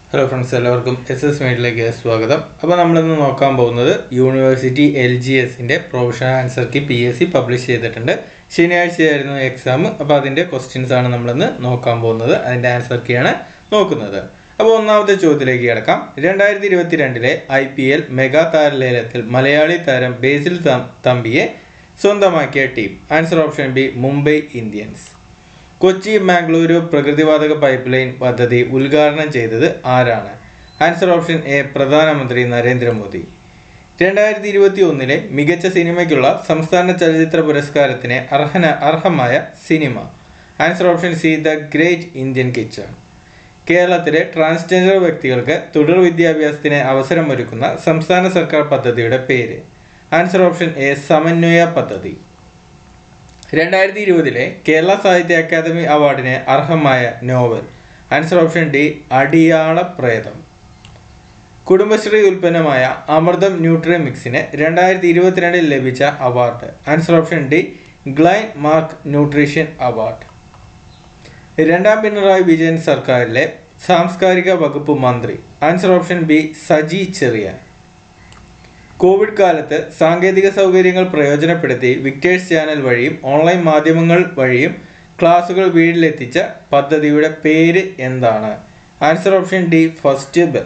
hello friends എല്ലാവർക്കും S S മീഡിലേക്ക് സ്വാഗതം അപ്പോൾ നമ്മളിന്ന് നോക്കാൻ പോകുന്നത് യൂണിവേഴ്സിറ്റി എൽ ജി എസിൻ്റെ professional answer key P S C publish ചെയ്തിട്ടുണ്ട് ശനിയാഴ്ചയായിരുന്നു എക്സാം അപ്പോൾ അതിൻ്റെ ക്വസ്റ്റ്യൻസ് ആണ് നമ്മളിന്ന് നോക്കാൻ പോകുന്നത് അതിൻ്റെ ആൻസർ കീയാണ് നോക്കുന്നത് അപ്പോൾ ഒന്നാമത്തെ ചോദ്യത്തിലേക്ക് കിടക്കാം രണ്ടായിരത്തി ഇരുപത്തിരണ്ടിലെ ഐ പി എൽ മെഗാ താരലേലത്തിൽ മലയാളി താരം ബേസിൽ തം- തമ്പിയെ സ്വന്തമാക്കിയ team answer option B Mumbai Indians Kochi Mangaluru പ്രകൃതിവാതക പൈപ്പ് ലൈൻ പദ്ധതി ഉദ്ഘാടനം ചെയ്തത് ആരാണ് ആൻസർ ഓപ്ഷൻ എ പ്രധാനമന്ത്രി നരേന്ദ്രമോദി രണ്ടായിരത്തി ഇരുപത്തി ഒന്നിലെ മികച്ച സിനിമയ്ക്കുള്ള സംസ്ഥാന ചലച്ചിത്ര പുരസ്കാരത്തിന് അർഹന അർഹമായ cinema answer option C the great Indian kitchen കേരളത്തിലെ ട്രാൻസ്ജെൻഡർ വ്യക്തികൾക്ക് തുടർ വിദ്യാഭ്യാസത്തിന് അവസരമൊരുക്കുന്ന സംസ്ഥാന സർക്കാർ പദ്ധതിയുടെ പേര് ആൻസർ ഓപ്ഷൻ എ സമന്വയ പദ്ധതി രണ്ടായിരത്തി ഇരുപതിലെ കേരള സാഹിത്യ അക്കാദമി അവാർഡിന് അർഹമായ novel answer option D Adiyala Pretham Kudumbashree ഉൽപ്പന്നമായ അമൃതം ന്യൂട്രി മിക്സിന് രണ്ടായിരത്തി ഇരുപത്തിരണ്ടിൽ ലഭിച്ച അവാർഡ് ആൻസർ ഓപ്ഷൻ ഡി ഗ്ലൈൻ മാർക്ക് ന്യൂട്രീഷൻ അവാർഡ് രണ്ടാം പിണറായി വിജയൻ സർക്കാരിലെ സാംസ്കാരിക വകുപ്പ് മന്ത്രി answer option B Saji Cherian Covid കാലത്ത് സാങ്കേതിക സൗകര്യങ്ങൾ പ്രയോജനപ്പെടുത്തി വിക്ടേഴ്സ് ചാനൽ വഴിയും ഓൺലൈൻ മാധ്യമങ്ങൾ വഴിയും ക്ലാസുകൾ വീട്ടിലെത്തിച്ച പദ്ധതിയുടെ പേര് എന്താണ് answer option D first bell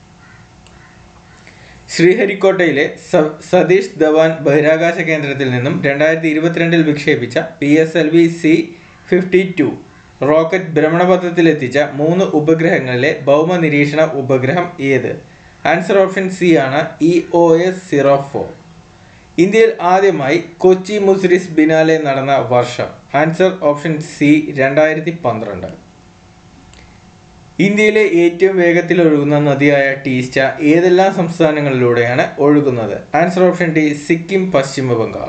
ശ്രീഹരിക്കോട്ടയിലെ സ- സതീഷ് ധവാൻ ബഹിരാകാശ കേന്ദ്രത്തിൽ നിന്നും രണ്ടായിരത്തി ഇരുപത്തിരണ്ടിൽ വിക്ഷേപിച്ച P S L V C fifty two rocket ഭ്രമണപഥത്തിലെത്തിച്ച മൂന്ന് ഉപഗ്രഹങ്ങളിലെ ഭൗമ നിരീക്ഷണ ഉപഗ്രഹം ഏത് ആൻസർ ഓപ്ഷൻ സി ആണ് E O S zero four ഇന്ത്യയിൽ ആദ്യമായി കൊച്ചി മുസ്രിസ് ബിനാലെ നടന്ന വർഷം ആൻസർ ഓപ്ഷൻ സി രണ്ടായിരത്തി പന്ത്രണ്ട് ഇന്ത്യയിലെ ഏറ്റവും വേഗത്തിൽ ഒഴുകുന്ന നദിയായ ടീസ്റ്റ ഏതെല്ലാം സംസ്ഥാനങ്ങളിലൂടെയാണ് ഒഴുകുന്നത് ആൻസർ ഓപ്ഷൻ ഡി സിക്കിം പശ്ചിമ ബംഗാൾ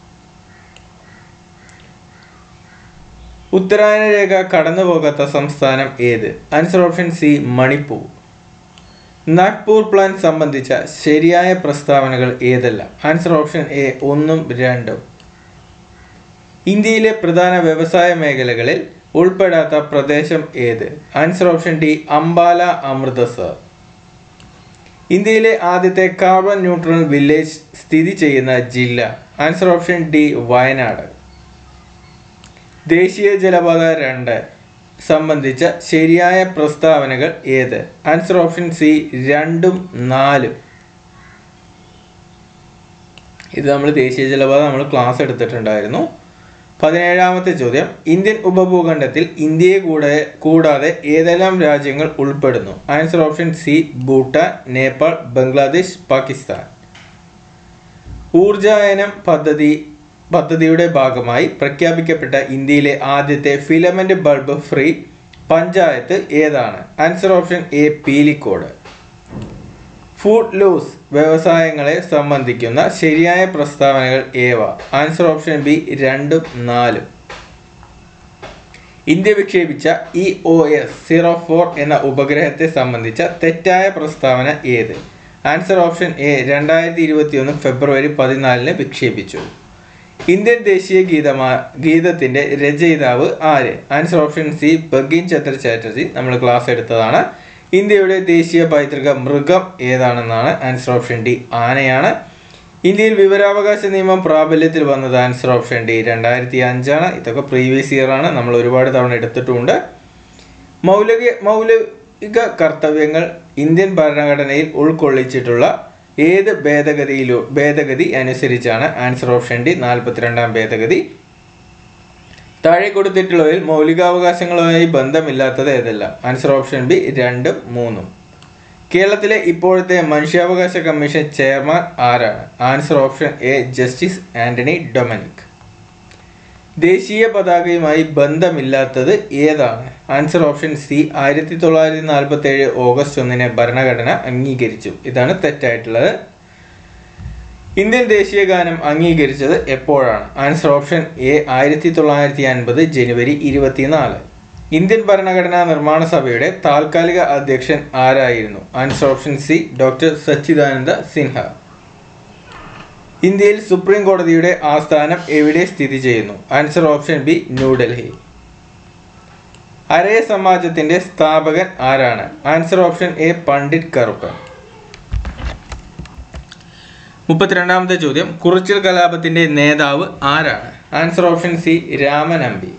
ഉത്തരായന രേഖ കടന്നു പോകാത്ത സംസ്ഥാനം ഏത് answer option C Manipur Nagpur plan സംബന്ധിച്ച ശരിയായ പ്രസ്താവനകൾ ഏതെല്ലാം ആൻസർ ഓപ്ഷൻ എ ഒന്നും രണ്ടും ഇന്ത്യയിലെ പ്രധാന വ്യവസായ മേഖലകളിൽ ഉൾപ്പെടാത്ത പ്രദേശം ഏത് answer option D Ambala Amritsar ഇന്ത്യയിലെ ആദ്യത്തെ കാർബൺ ന്യൂട്രൽ വില്ലേജ് സ്ഥിതി ചെയ്യുന്ന ജില്ല ആൻസർ ഓപ്ഷൻ ഡി വയനാട് ദേശീയ ജലപാത രണ്ട് സംബന്ധിച്ച ശരിയായ പ്രസ്താവനകൾ ഏത് ആൻസർ ഓപ്ഷൻ സി രണ്ടും നാലും ഇത് നമ്മൾ ദേശീയ ജലപാത നമ്മൾ ക്ലാസ് എടുത്തിട്ടുണ്ടായിരുന്നു പതിനേഴാമത്തെ ചോദ്യം ഇന്ത്യൻ ഉപഭൂഖണ്ഡത്തിൽ ഇന്ത്യയെ കൂടെ കൂടാതെ ഏതെല്ലാം രാജ്യങ്ങൾ ഉൾപ്പെടുന്നു answer option C Bhutan Nepal Bangladesh Pakistan Oorjayanam പദ്ധതി പദ്ധതിയുടെ ഭാഗമായി പ്രഖ്യാപിക്കപ്പെട്ട ഇന്ത്യയിലെ ആദ്യത്തെ ഫിലമെന്റ് ബൾബ് ഫ്രീ പഞ്ചായത്ത് ഏതാണ് answer option A Peelikode food ലൂസ് വ്യവസായങ്ങളെ സംബന്ധിക്കുന്ന ശരിയായ പ്രസ്താവനകൾ ഏവ ആൻസർ ഓപ്ഷൻ ബി രണ്ടും നാലും ഇന്ത്യ വിക്ഷേപിച്ച E O S zero four എന്ന ഉപഗ്രഹത്തെ സംബന്ധിച്ച തെറ്റായ പ്രസ്താവന ഏത് ആൻസർ ഓപ്ഷൻ എ രണ്ടായിരത്തി ഇരുപത്തി ഒന്ന് ഫെബ്രുവരി പതിനാലിന് വിക്ഷേപിച്ചു ഇന്ത്യൻ ദേശീയ ഗീതമാ ഗീതത്തിന്റെ രചയിതാവ് ആര് answer option C Bankim Chandra Chatterjee നമ്മൾ ക്ലാസ് എടുത്തതാണ് ഇന്ത്യയുടെ ദേശീയ പൈതൃക മൃഗം ഏതാണെന്നാണ് ആൻസർ ഓപ്ഷൻ ഡി ആനയാണ് ഇന്ത്യയിൽ വിവരാവകാശ നിയമം പ്രാബല്യത്തിൽ വന്നത് ആൻസർ ഓപ്ഷൻ ഡി രണ്ടായിരത്തി അഞ്ചാണ് ഇതൊക്കെ പ്രീവിയസ് ഇയർ ആണ് നമ്മൾ ഒരുപാട് തവണ എടുത്തിട്ടുമുണ്ട് മൗലിക മൗലിക കർത്തവ്യങ്ങൾ ഇന്ത്യൻ ഭരണഘടനയിൽ ഉൾക്കൊള്ളിച്ചിട്ടുള്ള ഏത് ഭേദഗതിയിലോ ഭേദഗതി അനുസരിച്ചാണ് ആൻസർ ഓപ്ഷൻ ഡി നാൽപ്പത്തിരണ്ടാം ഭേദഗതി താഴെ കൊടുത്തിട്ടുള്ളവയിൽ മൗലികാവകാശങ്ങളുമായി ബന്ധമില്ലാത്തത് ഏതെല്ലാം ആൻസർ ഓപ്ഷൻ ബി രണ്ടും മൂന്നും കേരളത്തിലെ ഇപ്പോഴത്തെ മനുഷ്യാവകാശ കമ്മീഷൻ ചെയർമാൻ ആരാണ് answer option A justice Antony Dominic ദേശീയ പതാകയുമായി ബന്ധമില്ലാത്തത് ഏതാണ് ആൻസർ ഓപ്ഷൻ സി ആയിരത്തി തൊള്ളായിരത്തി നാൽപ്പത്തി ഏഴ് ഓഗസ്റ്റ് ഒന്നിന് ഭരണഘടന അംഗീകരിച്ചു ഇതാണ് തെറ്റായിട്ടുള്ളത് ഇന്ത്യൻ ദേശീയ ഗാനം അംഗീകരിച്ചത് എപ്പോഴാണ് ആൻസർ ഓപ്ഷൻ എ ആയിരത്തി തൊള്ളായിരത്തി അൻപത് ജനുവരി ഇരുപത്തിനാല് ഇന്ത്യൻ ഭരണഘടനാ നിർമ്മാണ സഭയുടെ താൽക്കാലിക അധ്യക്ഷൻ ആരായിരുന്നു answer option C doctor Sachchidananda Sinha ഇന്ത്യയിൽ സുപ്രീം കോടതിയുടെ ആസ്ഥാനം എവിടെ സ്ഥിതി ചെയ്യുന്നു ആൻസർ ഓപ്ഷൻ ബി ന്യൂഡൽഹി അരേ സമാജത്തിന്റെ സ്ഥാപകൻ ആരാണ് answer option A Pandit Karuppan മുപ്പത്തിരണ്ടാമത്തെ ചോദ്യം കുറിച്ചിൽ കലാപത്തിന്റെ നേതാവ് ആരാണ് answer option C Ramanambi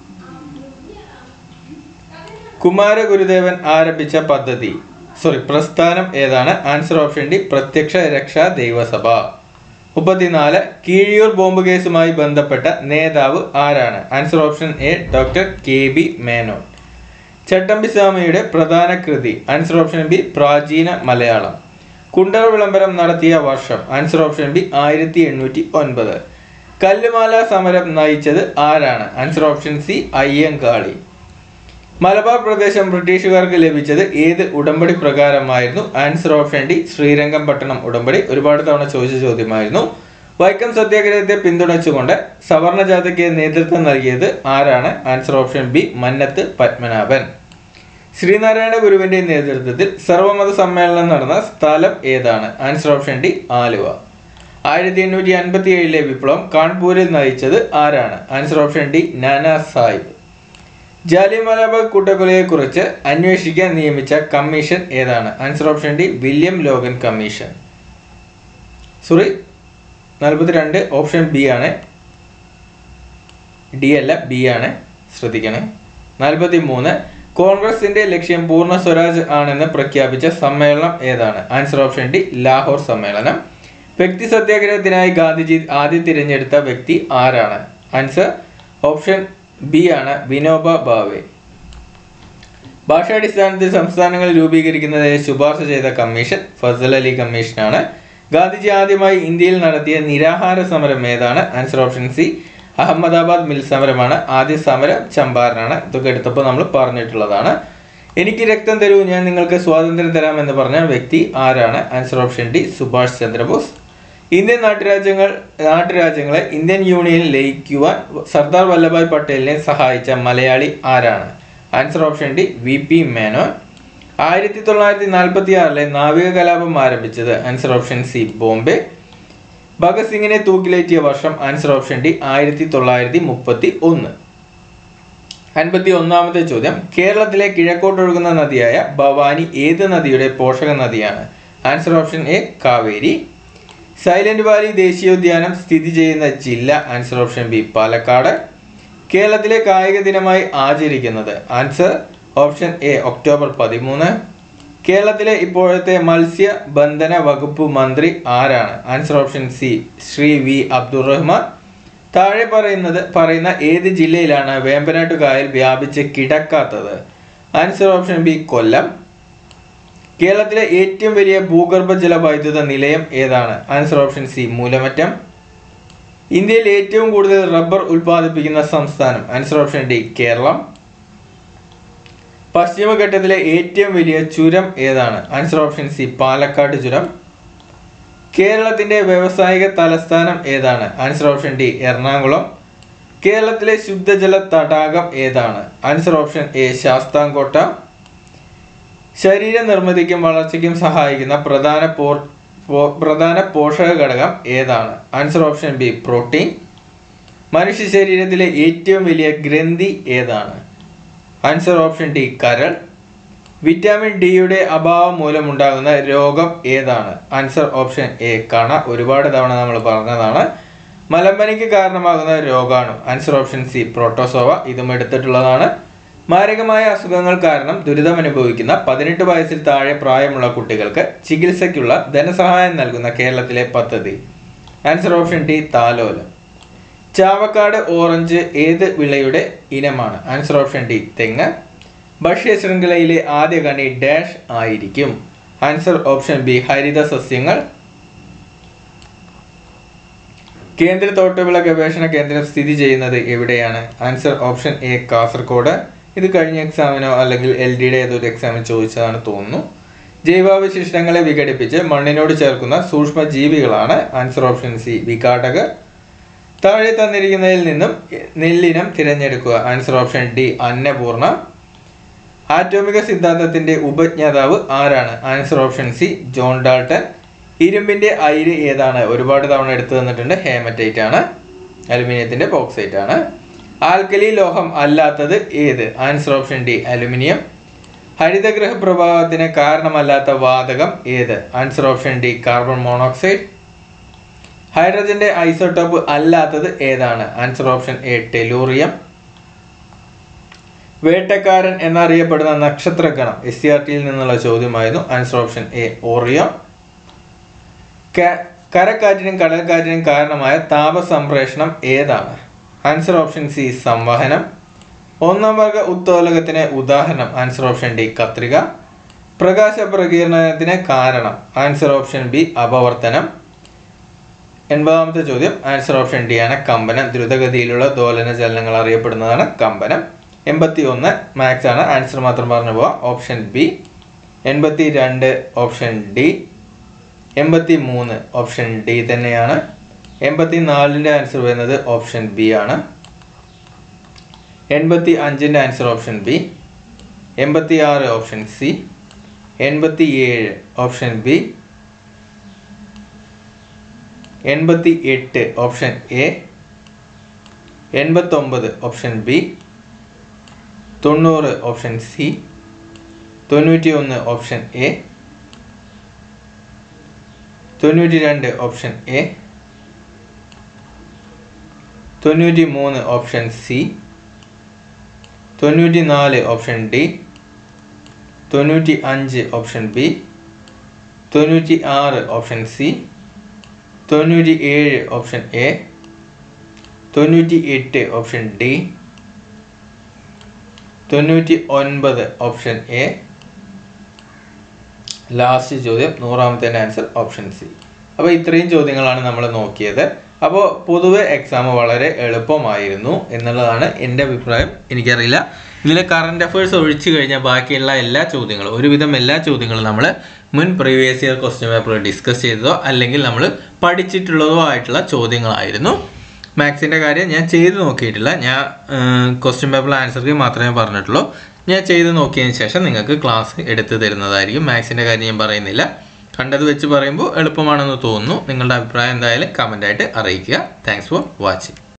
Kumaragurudevan ആരംഭിച്ച പദ്ധതി സോറി പ്രസ്ഥാനം ഏതാണ് ആൻസർ ഓപ്ഷൻ ഡി പ്രത്യക്ഷ രക്ഷാ ദൈവസഭ മുപ്പത്തിനാല് കീഴിയൂർ ബോംബ് കേസുമായി ബന്ധപ്പെട്ട നേതാവ് ആരാണ് answer option A doctor K B Menon Chattambi സ്വാമിയുടെ പ്രധാന കൃതി ആൻസർ ഓപ്ഷൻ ബി പ്രാചീന മലയാളം കുണ്ടറ വിളംബരം നടത്തിയ വർഷം ആൻസർ ഓപ്ഷൻ ബി ആയിരത്തി എണ്ണൂറ്റി ഒൻപത് കല്ലുമാല സമരം നയിച്ചത് ആരാണ് answer option C Ayyankali Malabar പ്രദേശം ബ്രിട്ടീഷുകാർക്ക് ലഭിച്ചത് ഏത് ഉടമ്പടി പ്രകാരമായിരുന്നു ആൻസർ ഓപ്ഷൻ ഡി ശ്രീരംഗപട്ടണം ഉടമ്പടി ഒരുപാട് തവണ ചോദിച്ച ചോദ്യമായിരുന്നു വൈക്കം സത്യാഗ്രഹത്തെ പിന്തുണച്ചുകൊണ്ട് സവർണ ജാഥയ്ക്ക് നേതൃത്വം നൽകിയത് ആരാണ് answer option B Mannathu Padmanabhan Sreenarayana ഗുരുവിന്റെ നേതൃത്വത്തിൽ സർവമത സമ്മേളനം നടന്ന സ്ഥലം ഏതാണ് ആൻസർ ഓപ്ഷൻ ഡി ആലുവ ആയിരത്തി എണ്ണൂറ്റി അൻപത്തി ഏഴിലെ വിപ്ലവം കാൺപൂരിൽ നയിച്ചത് ആരാണ് ആൻസർ ഓപ്ഷൻ ഡി നാനാ സാഹിബ് ജാലിയൻവാലാബാഗ് കൂട്ടക്കൊലയെക്കുറിച്ച് അന്വേഷിക്കാൻ നിയമിച്ച കമ്മീഷൻ ഏതാണ് answer option D William Logan commission sorry നാൽപ്പത്തിരണ്ട് ഓപ്ഷൻ ബി ആണ് ഡി അല്ല ബി ആണ് ശ്രദ്ധിക്കണേ നാൽപ്പത്തി മൂന്ന് കോൺഗ്രസിന്റെ ലക്ഷ്യം പൂർണ്ണ സ്വരാജ് ആണെന്ന് പ്രഖ്യാപിച്ച സമ്മേളനം ഏതാണ് ആൻസർ ഓപ്ഷൻ ഡി ലാഹോർ സമ്മേളനം വ്യക്തി സത്യാഗ്രഹത്തിനായി ഗാന്ധിജി ആദ്യം തിരഞ്ഞെടുത്ത വ്യക്തി ആരാണ് ആൻസർ ഓപ്ഷൻ ബി ആണ് വിനോബ ഭാവെ ഭാഷാടിസ്ഥാനത്തിൽ സംസ്ഥാനങ്ങൾ രൂപീകരിക്കുന്നതിന് ശുപാർശ ചെയ്ത കമ്മീഷൻ ഫസൽ അലി കമ്മീഷനാണ് ഗാന്ധിജി ആദ്യമായി ഇന്ത്യയിൽ നടത്തിയ നിരാഹാര സമരം ഏതാണ് answer option C Ahmedabad mill സമരമാണ് ആദ്യ സമരം ചമ്പാരനാണ് ഇതൊക്കെ എടുത്തപ്പോൾ നമ്മൾ പറഞ്ഞിട്ടുള്ളതാണ് എനിക്ക് രക്തം തരൂ ഞാൻ നിങ്ങൾക്ക് സ്വാതന്ത്ര്യം തരാം എന്ന് പറഞ്ഞ വ്യക്തി ആരാണ് answer option D Subhash Chandrabose Indian നാട്ടുരാജ്യങ്ങൾ നാട്ടുരാജ്യങ്ങളെ ഇന്ത്യൻ യൂണിയനിൽ ലയിക്കുവാൻ സർദാർ വല്ലഭായ് പട്ടേലിനെ സഹായിച്ച മലയാളി ആരാണ് answer option D V P Menon ആയിരത്തി തൊള്ളായിരത്തി നാൽപ്പത്തി ആറിലെ നാവിക കലാപം ആരംഭിച്ചത് answer option C Bombay Bhagat സിംഗിനെ തൂക്കിലേറ്റിയ വർഷം ആൻസർ ഓപ്ഷൻ ഡി ആയിരത്തി തൊള്ളായിരത്തി മുപ്പത്തി ഒന്ന് അൻപത്തി ഒന്നാമത്തെ ചോദ്യം കേരളത്തിലെ കിഴക്കോട്ടൊഴുകുന്ന നദിയായ ഭവാനി ഏത് നദിയുടെ പോഷക നദിയാണ് answer option A Kaveri Silent Valley ദേശീയോദ്യാനം സ്ഥിതി ചെയ്യുന്ന ജില്ല ആൻസർ ഓപ്ഷൻ ബി പാലക്കാട് കേരളത്തിലെ കായിക ദിനമായി ആചരിക്കുന്നത് ആൻസർ ഓപ്ഷൻ എ ഒക്ടോബർ പതിമൂന്ന് കേരളത്തിലെ ഇപ്പോഴത്തെ മത്സ്യബന്ധന വകുപ്പ് മന്ത്രി ആരാണ് answer option C Shri V Abdurahman താഴെ പറയുന്നത് പറയുന്ന ഏത് ജില്ലയിലാണ് വേമ്പനാട്ടു കായൽ വ്യാപിച്ച് കിടക്കാത്തത് ആൻസർ ഓപ്ഷൻ ബി കൊല്ലം കേരളത്തിലെ ഏറ്റവും വലിയ ഭൂഗർഭജല വൈദ്യുത നിലയം ഏതാണ് ആൻസർ ഓപ്ഷൻ സി മൂലമറ്റം ഇന്ത്യയിൽ ഏറ്റവും കൂടുതൽ റബ്ബർ ഉൽപ്പാദിപ്പിക്കുന്ന സംസ്ഥാനം ആൻസർ ഓപ്ഷൻ ഡി കേരളം പശ്ചിമഘട്ടത്തിലെ ഏറ്റവും വലിയ ചുരം ഏതാണ് ആൻസർ ഓപ്ഷൻ സി പാലക്കാട് ചുരം കേരളത്തിന്റെ വ്യവസായിക തലസ്ഥാനം ഏതാണ് ആൻസർ ഓപ്ഷൻ ഡി എറണാകുളം കേരളത്തിലെ ശുദ്ധജല തടാകം ഏതാണ് ആൻസർ ഓപ്ഷൻ എ ശാസ്താംകോട്ട ശരീര നിർമ്മിതിക്കും വളർച്ചയ്ക്കും സഹായിക്കുന്ന പ്രധാന പോർ പോ- പ്രധാന പോഷക ഘടകം ഏതാണ് ആൻസർ ഓപ്ഷൻ ബി പ്രോട്ടീൻ മനുഷ്യ ശരീരത്തിലെ ഏറ്റവും വലിയ ഗ്രന്ഥി ഏതാണ് ആൻസർ ഓപ്ഷൻ ഡി കരൾ വിറ്റാമിൻ ഡിയുടെ അഭാവം മൂലമുണ്ടാകുന്ന രോഗം ഏതാണ് ആൻസർ ഓപ്ഷൻ എ കണ ഒരുപാട് തവണ നമ്മൾ പറഞ്ഞതാണ് മലമ്പനിക്ക് കാരണമാകുന്ന രോഗാണു ആൻസർ ഓപ്ഷൻ സി പ്രോട്ടോസോവ ഇതും എടുത്തിട്ടുള്ളതാണ് മാരകമായ അസുഖങ്ങൾ കാരണം ദുരിതമനുഭവിക്കുന്ന പതിനെട്ട് വയസ്സിൽ താഴെ പ്രായമുള്ള കുട്ടികൾക്ക് ചികിത്സയ്ക്കുള്ള ധനസഹായം നൽകുന്ന കേരളത്തിലെ പദ്ധതി ആൻസർ ഓപ്ഷൻ ഡി താലോലം ചാവക്കാട് ഓറഞ്ച് ഏത് വിളയുടെ ഇനമാണ് ആൻസർ ഓപ്ഷൻ ഡി തെങ്ങ് ഭക്ഷ്യ ശൃംഖലയിലെ ആദ്യ കണി ഡാഷ് ആയിരിക്കും ആൻസർ ഓപ്ഷൻ ബി ഹരിത സസ്യങ്ങൾ കേന്ദ്ര തോട്ടവിള ഗവേഷണ കേന്ദ്രം സ്ഥിതി ചെയ്യുന്നത് എവിടെയാണ് ആൻസർ ഓപ്ഷൻ എ കാസർഗോഡ് ഇത് കഴിഞ്ഞ എക്സാമിനോ അല്ലെങ്കിൽ എൽ ഡിയുടെ ഏതൊരു എക്സാമിന് ചോദിച്ചതാണ് തോന്നുന്നു ജൈവാവശിഷ്ടങ്ങളെ വിഘടിപ്പിച്ച് മണ്ണിനോട് ചേർക്കുന്ന സൂക്ഷ്മ ജീവികളാണ് ആൻസർ ഓപ്ഷൻ സി വിഘാടകർ താഴെ തന്നിരിക്കുന്നതിൽ നിന്നും നെല്ലിനം തിരഞ്ഞെടുക്കുക ആൻസർ ഓപ്ഷൻ ഡി അന്നപൂർണ ആറ്റോമിക സിദ്ധാന്തത്തിന്റെ ഉപജ്ഞാതാവ് ആരാണ് answer option C John Dalton ഇരുമ്പിന്റെ അയിര് ഏതാണ് ഒരുപാട് തവണ എടുത്തു തന്നിട്ടുണ്ട് ഹേമറ്റൈറ്റ് ആണ് അലുമിനിയത്തിന്റെ ബോക്സൈറ്റ് ആണ് ആൽക്കലി ലോഹം അല്ലാത്തത് ഏത് ആൻസർ ഓപ്ഷൻ ഡി അലുമിനിയം ഹരിതഗ്രഹ പ്രഭാവത്തിന് കാരണമല്ലാത്ത വാതകം ഏത് answer option D carbon monoxide ഹൈഡ്രജന്റെ ഐസോട്ടോപ്പ് അല്ലാത്തത് ഏതാണ് ആൻസർ ഓപ്ഷൻ എ ടെലൂറിയം വേട്ടക്കാരൻ എന്നറിയപ്പെടുന്ന നക്ഷത്രഗണം എസ് സി ആർ ടിയിൽ നിന്നുള്ള ചോദ്യമായിരുന്നു ആൻസർ ഓപ്ഷൻ എ ഓറിയോ ക- കരക്കാറ്റിനും കടൽക്കാറ്റിനും കാരണമായ താപസംപ്രേഷണം ഏതാണ് ആൻസർ ഓപ്ഷൻ സി സംവഹനം ഒന്നാം വർഗ ഉത്തോലകത്തിന് ഉദാഹരണം ആൻസർ ഓപ്ഷൻ ഡി കത്രിക പ്രകാശ പ്രകീർണനത്തിന് കാരണം ആൻസർ ഓപ്ഷൻ ബി അപവർത്തനം എൺപതാമത്തെ ചോദ്യം ആൻസർ ഓപ്ഷൻ ഡി ആണ് കമ്പനം ദ്രുതഗതിയിലുള്ള ദോലന ചലനങ്ങൾ അറിയപ്പെടുന്നതാണ് കമ്പനം എൺപത്തി ഒന്ന് മാത്സ് ആണ് ആൻസർ മാത്രം പറഞ്ഞു പോവാം ഓപ്ഷൻ ബി എൺപത്തി രണ്ട് ഓപ്ഷൻ ഡി എൺപത്തി മൂന്ന് ഓപ്ഷൻ ഡി തന്നെയാണ് എൺപത്തി നാലിൻ്റെ ആൻസർ വരുന്നത് ഓപ്ഷൻ ബി ആണ് എൺപത്തി അഞ്ചിൻ്റെ ആൻസർ ഓപ്ഷൻ ബി എൺപത്തി ആറ് ഓപ്ഷൻ സി എൺപത്തി ഏഴ് ഓപ്ഷൻ ബി എൺപത്തി എട്ട് ഓപ്ഷൻ എ എൺപത്തൊമ്പത് ഓപ്ഷൻ ബി തൊണ്ണൂറ് ഓപ്ഷൻ സി തൊണ്ണൂറ്റി ഒന്ന് ഓപ്ഷൻ എ തൊണ്ണൂറ്റി രണ്ട് ഓപ്ഷൻ എ തൊണ്ണൂറ്റി മൂന്ന് ഓപ്ഷൻ സി തൊണ്ണൂറ്റി നാല് ഓപ്ഷൻ ഡി തൊണ്ണൂറ്റി അഞ്ച് ഓപ്ഷൻ ബി തൊണ്ണൂറ്റി ആറ് ഓപ്ഷൻ സി തൊണ്ണൂറ്റി ഏഴ് ഓപ്ഷൻ എ തൊണ്ണൂറ്റി എട്ട് ഓപ്ഷൻ ഡി തൊണ്ണൂറ്റി ഒൻപത് ഓപ്ഷൻ എ ലാസ്റ്റ് ചോദ്യം നൂറാമത്തെ ആൻസർ ഓപ്ഷൻ സി അപ്പോൾ ഇത്രയും ചോദ്യങ്ങളാണ് നമ്മൾ നോക്കിയത് അപ്പോൾ പൊതുവെ എക്സാം വളരെ എളുപ്പമായിരുന്നു എന്നുള്ളതാണ് എൻ്റെ അഭിപ്രായം എനിക്കറിയില്ല ഇതിലെ കറണ്ട് അഫയേഴ്സ് ഒഴിച്ചു കഴിഞ്ഞാൽ ബാക്കിയുള്ള എല്ലാ ചോദ്യങ്ങളും ഒരുവിധം എല്ലാ ചോദ്യങ്ങളും നമ്മൾ മുൻ previous year question paper discuss ചെയ്തതോ അല്ലെങ്കിൽ നമ്മൾ പഠിച്ചിട്ടുള്ളതോ ആയിട്ടുള്ള ചോദ്യങ്ങളായിരുന്നു മാത്സിൻ്റെ കാര്യം ഞാൻ ചെയ്ത് നോക്കിയിട്ടില്ല ഞാൻ ക്വസ്റ്റ്യൻ പേപ്പർ ആൻസർക്ക് മാത്രമേ പറഞ്ഞിട്ടുള്ളൂ ഞാൻ ചെയ്ത് നോക്കിയതിന് ശേഷം നിങ്ങൾക്ക് ക്ലാസ് എടുത്തു തരുന്നതായിരിക്കും മാത്സിൻ്റെ കാര്യം ഞാൻ പറയുന്നില്ല കണ്ടത് വെച്ച് പറയുമ്പോൾ എളുപ്പമാണെന്ന് തോന്നുന്നു നിങ്ങളുടെ അഭിപ്രായം എന്തായാലും കമൻ്റായിട്ട് അറിയിക്കുക താങ്ക്സ് ഫോർ വാച്ചിങ്